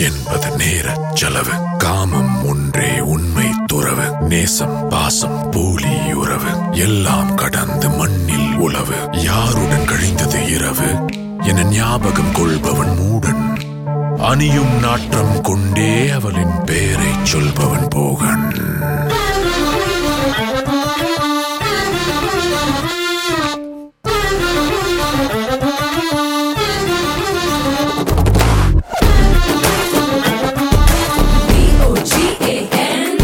என்பது நேரச் செலவு காமம் ஒன்றே உண்மை துறவு நேசம் பாசம் போலி உறவு எல்லாம் கடந்து மண்ணில் உழவு யாருடன் கழிந்தது இரவு என ஞாபகம் கொள்பவன் மூடன் அணியும் நாற்றம் கொண்டே அவளின் பெயரைச் சொல்பவன் Bogan B-O-G-A-N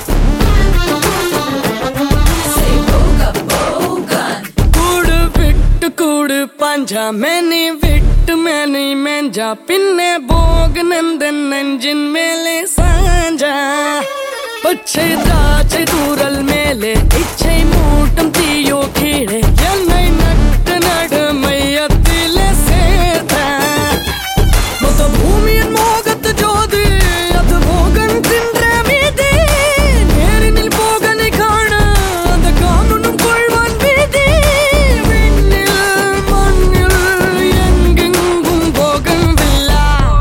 Say boga bogan கூடு விட்டு கூடு பஞ்சா மேனி விட்டு மேனி மேஞ்சா பின்னே போக நந்தன் நெஞ்சின் மேலே சாஞ்சா பச்சை திராட்சை தூரல் மேலே இச்சை மூட்டும் தீயோ கீழே என்னை நட்டு நடு மையத்திலே சேர்த்த மொத்த பூமியின் மோகத்து ஜோதி அது மோகன் தின்ற மீதி நேரினில் போகனை காண அந்த காணுனும் கொள்வான் வீதி விண்ணில் மண்ணில் எங்கெங்கும் Bogan villa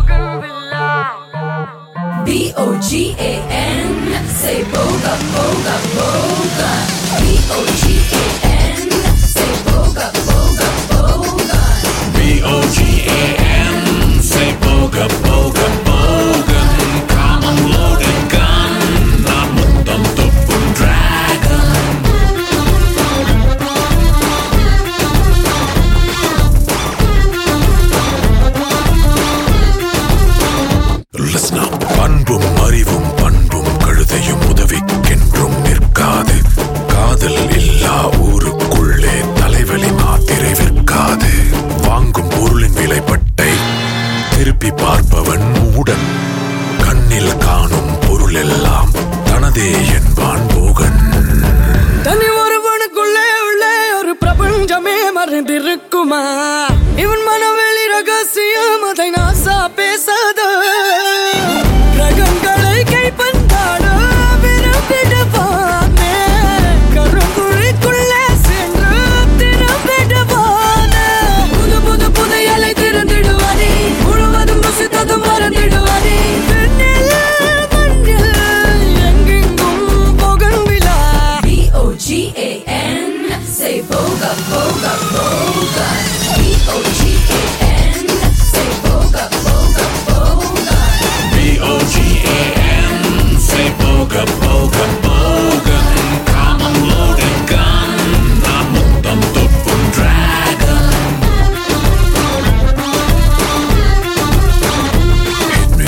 B-O-G-A-N Say boga boga bogan B-O-G-A-N Say boga boga bogan B-O-G-A-N Say boga boga bogan Common loaded gun நான் முத்தம் துப்பும் dragon Listen up. அன்பும் அறிவும் பண்பும் கழுதையும் உதவிக்கென்றும் நிற்காது காதல் இல்லா ஊருக்குள்ளே தலைவலி மாத்திரை விற்காது வாங்கும் பொருளின் விலைப்பட்டை திருப்பி பார்ப்பவன் மூடன் கண்ணில் காணும் பொருள் எல்லாம் தனதே என்பான் போகன் தனி ஒருவனுக்குள்ளே உள்ளே ஒரு பிரபஞ்சமே மறைந்திருக்குமா இவன் மனவெளி ரகசியம் அதை நாசா பேசாத கிரகங்களை கைப்பந்தாட விரும்பிடுவானே கருங்குழிக்குள்ளே சென்று திறம்பிடுவானே புது புது புதையலை திறந்திடுவானே முழுவதும் ருசித்ததும் மறந்திடுவானே விண்ணில், மண்ணில் எங்கெங்கும் போகன் விழா B-O-G-A-N Say boga boga bogan B-O-G-A-N Say boga boga bogan B-O-G-A-N Say boga boga bogan Common loaded gun நான் முத்தம் துப்பும் dragon Hit me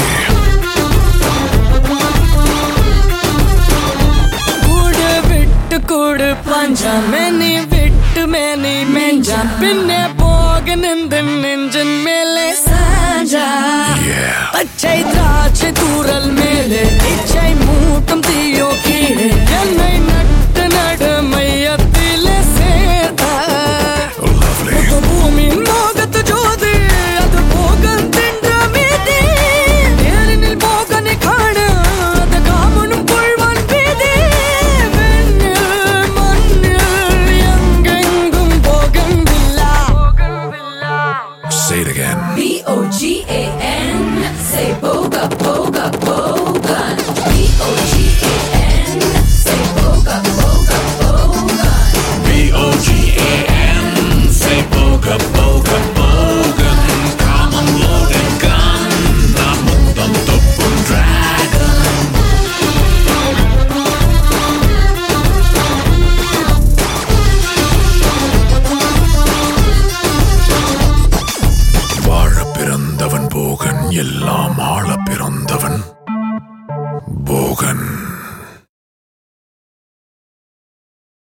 கூடு விட்டு கூடு பஞ்சா மேனி விட்டு மேனி மெஞ்சா பின்னே போக நின்று நெஞ்சன் மேலே சாஞ்சா Yeah பச்சை திராட்சை தூரல் மேலே இச்சை மூட்டும் தீயோ கீழே என்னை நட்டு நடு மையத்திலே சேர்த்தா Lovely பூமியின் மோகத்து ஜோதி அது போகன் தின்ற மீதி நேரினில் போகனை காண அது காமனும் கொள்வான் வீதி விண்ணில் மண்ணில் எங்கெங்கும் Bogan villa Say it again B-O-G-A-N Say boga boga bogan B-O-G-A-N Say boga boga bogan B-O-G-A-N Say boga boga bogan Common loaded gun நான் முத்தம் துப்பும் dragon வாழ பிறந்தவன் போகன் எல்லாம் ஆள பிறந்தவன் போகன்